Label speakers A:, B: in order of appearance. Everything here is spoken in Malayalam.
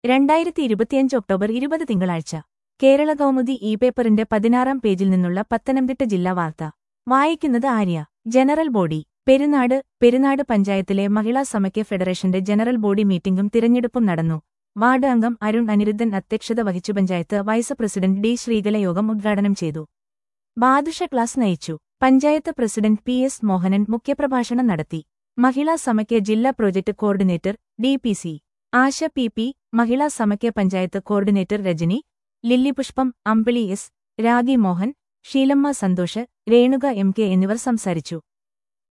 A: രണ്ടായിരത്തി ഇരുപത്തിയഞ്ച് ഒക്ടോബർ ഇരുപത് തിങ്കളാഴ്ച കേരള കൗമുദി ഇ പേപ്പറിന്റെ പതിനാറാം പേജിൽ നിന്നുള്ള പത്തനംതിട്ട ജില്ലാ വാർത്ത വായിക്കുന്നത് ആര്യ ജനറൽ ബോഡി പെരുനാട് പെരുനാട് പഞ്ചായത്തിലെ മഹിളാ സമക്യ ഫെഡറേഷന്റെ ജനറൽ ബോഡി മീറ്റിംഗും തിരഞ്ഞെടുപ്പും നടന്നു വാർഡ് അംഗം അരുൺ അനിരുദ്ധൻ അധ്യക്ഷത വഹിച്ചു panchayat vice president D Sreekala യോഗം ഉദ്ഘാടനം ചെയ്തു ബാദുഷ ക്ലാസ് നയിച്ചു panchayat president P S Mohanan മുഖ്യപ്രഭാഷണം നടത്തി മഹിളാ സമക്യ ജില്ലാ project coordinator D P C Asha P P Mahila Samakhya panchayat coordinator Rajani Lilly Pushpam Ambili S Ragi Mohan Sheelamma Santhosh Renuka M K എന്നിവർ സംസാരിച്ചു